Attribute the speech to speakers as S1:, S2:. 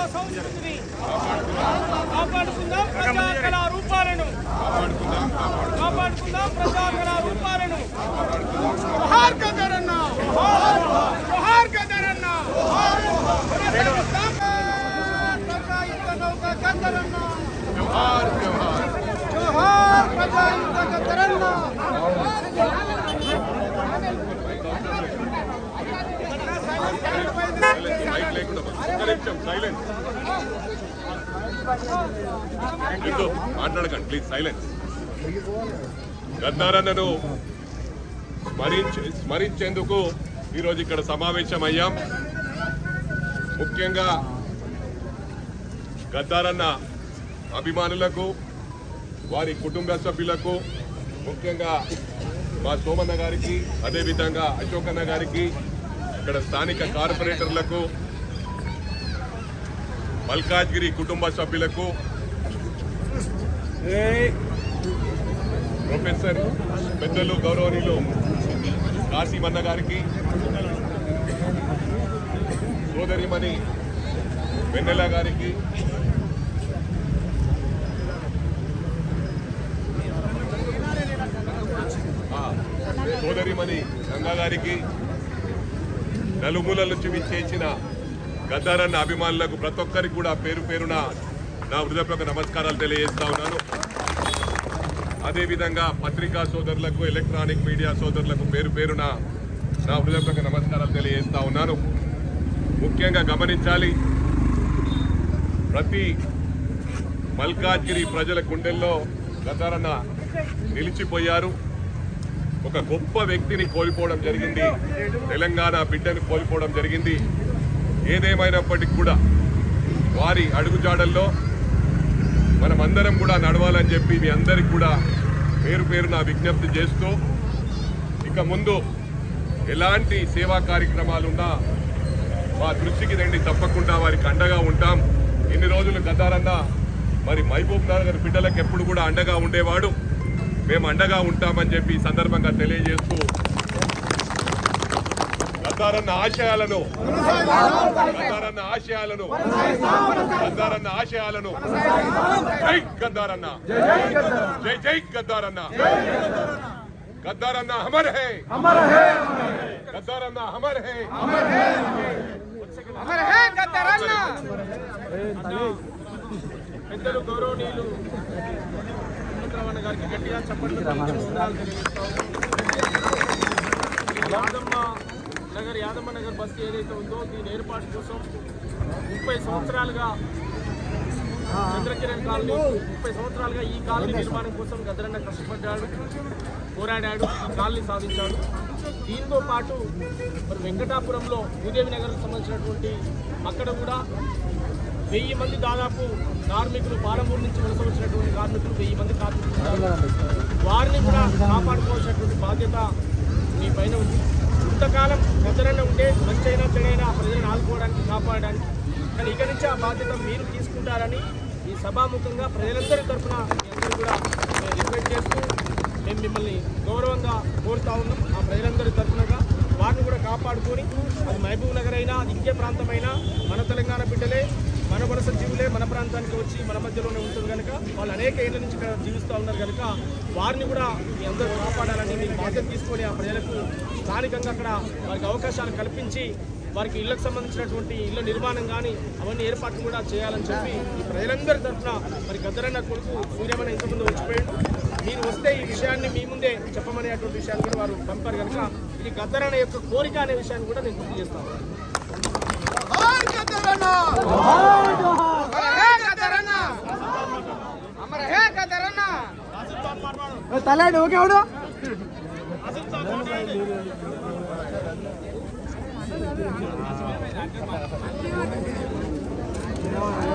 S1: సంస్కృతిని కాపాడుకుందాం ప్రజా కళా రూపాలను కాపాడుకుందాం ప్రజా కళా రూపాలను జోహార్ గదరన్న జోహార్ గదరన్న ప్రజాయుద్ధ నౌక గదరన్న జోహార్ ప్రజాయుద్ధ గదరన్న
S2: వద్దు, మాట్లాడకండి ప్లీజ్ సైలెన్స్ గద్దారన్నను స్మరించ స్మరించేందుకు ఈరోజు ఇక్కడ సమావేశమయ్యాం ముఖ్యంగా గద్దారన్న అభిమానులకు వారి కుటుంబ సభ్యులకు ముఖ్యంగా మా సోమన్న గారికి అదేవిధంగా అశోకన్న గారికి ఇక్కడ స్థానిక కార్పొరేటర్లకు మల్కాజ్గిరి కుటుంబ సభ్యులకు ప్రొఫెసర్ పెద్దలు గౌరవనీయులు కాశీమన్న గారికి సోదరిమణి వెన్నెల గారికి ఆ, సోదరిమణి గంగా గారికి నలుమూలల నుంచి విచ్చేసిన గద్దారన్న అభిమానులకు ప్రతి ఒక్కరికి కూడా పేరు పేరున నా హృదయపూర్వక నమస్కారాలు తెలియజేస్తా ఉన్నాను అదేవిధంగా పత్రికా సోదరులకు ఎలక్ట్రానిక్ మీడియా సోదరులకు పేరు పేరున నా హృదయపూర్వక నమస్కారాలు తెలియజేస్తా ఉన్నాను ముఖ్యంగా గమనించాలి ప్రతి మల్కాజ్గిరి ప్రజల గుండెల్లో గతారన్న నిలిచిపోయారు ఒక గొప్ప వ్యక్తిని కోల్పోవడం జరిగింది తెలంగాణ బిడ్డను కోల్పోవడం జరిగింది ఏదేమైనప్పటికీ కూడా వారి అడుగుజాడల్లో మనమందరం కూడా నడవాలని చెప్పి మీ అందరికి కూడా పేరు పేరు నా విజ్ఞప్తి చేస్తూ ఇక ముందు ఎలాంటి సేవా కార్యక్రమాలున్నా మా దృష్టికి రండి తప్పకుండా వారికి అండగా ఉంటాం ఇన్ని రోజులు గద్దారన్న మరి మహబూబ్ నగర్ బిడ్డలకు ఎప్పుడు కూడా అండగా ఉండేవాడు మేము అండగా ఉంటామని చెప్పి ఈ సందర్భంగా తెలియజేస్తూ గద్దారన్న ఆశయాలను గద్దారన్న ఆశయాలను గద్దారన్న ఆశయాలను జై గద్దారన్న జై జై గద్దారన్న గద్దారన్న హమర్ హే గద్దారన్న హమర్ హే
S1: అమర్ హే గద్దరన్న పెద్దలు గౌరవనీయులు హనుమంతరావణ గారికి గట్టిగా చప్పట్లు వందనాలు తెలియజేస్తాం యాదమ్మ నగర్ యాదమ్మ నగర్ బస్తీ ఏదైతే ఉందో దీని ఏర్పాటు కోసం ముప్పై సంవత్సరాలుగా చంద్రకిరణ్ కాలనీ ముప్పై సంవత్సరాలుగా ఈ కాలనీ నిర్మాణం కోసం గద్దరన్న కష్టపడ్డాడు పోరాడాడు ఈ కాలనీ సాధించాడు దీంతో పాటు మరి వెంకటాపురంలో భూదేవి నగర్కు సంబంధించినటువంటి అక్కడ కూడా వెయ్యి మంది దాదాపు కార్మికులు పాలమూరు నుంచి వలస వచ్చినటువంటి కార్మికులు వెయ్యి మంది కార్మికులు ఉన్నారు. వారిని కూడా కాపాడుకోవాల్సినటువంటి బాధ్యత మీ పైన ఉంది ఇంతకాలం గద్దరన్న ఉంటే మంచైనా చెడైనా ప్రజలను ఆదుకోవడానికి కాపాడడానికి కానీ ఇక నుంచి ఆ బాధ్యత మీరు తీసుకుంటారని ఈ సభాముఖంగా ప్రజలందరి తరఫున మీ అందరూ కూడా నేను రిక్వెస్ట్ చేస్తూ మేము మిమ్మల్ని గౌరవంగా కోరుతా ఉన్నాం ఆ ప్రజలందరి తరఫునగా వారిని కూడా కాపాడుకొని అది మహబూబ్ నగర్ అయినా అది ఇంకే ప్రాంతమైనా మన తెలంగాణ బిడ్డలే మన వలస జీవులే మన ప్రాంతానికి వచ్చి మన మధ్యలోనే ఉంటుంది కనుక వాళ్ళు అనేక ఏళ్ళ నుంచి ఇక్కడ జీవిస్తూ ఉన్నారు కనుక వారిని కూడా మీ అందరూ కాపాడాలని మీరు బాధ్యత తీసుకొని ఆ ప్రజలకు స్థానికంగా అక్కడ వారికి అవకాశాలు కల్పించి వారికి ఇళ్లకు సంబంధించినటువంటి ఇళ్ల నిర్మాణం కానీ అవన్నీ ఏర్పాట్లు కూడా చేయాలని చెప్పి ఈ ప్రజలందరి తరఫున మరి గద్దరన్న కొడుకు సూర్యమని ఇంతకుముందు వచ్చిపోయాడు మీరు వస్తే ఈ విషయాన్ని మీ ముందే చెప్పమనేటువంటి విషయాన్ని కూడా వారు పంపారు కనుక ఇది గద్దరన్న యొక్క కోరిక అనే విషయాన్ని కూడా నేను గుర్తు చేస్తాను
S3: జోహార్ గద్దరన్న అమర్ హే గద్దరన్న అమర్ హే గద్దరన్న
S1: తల్లాడు ఓకే అవుడు
S3: జోహార్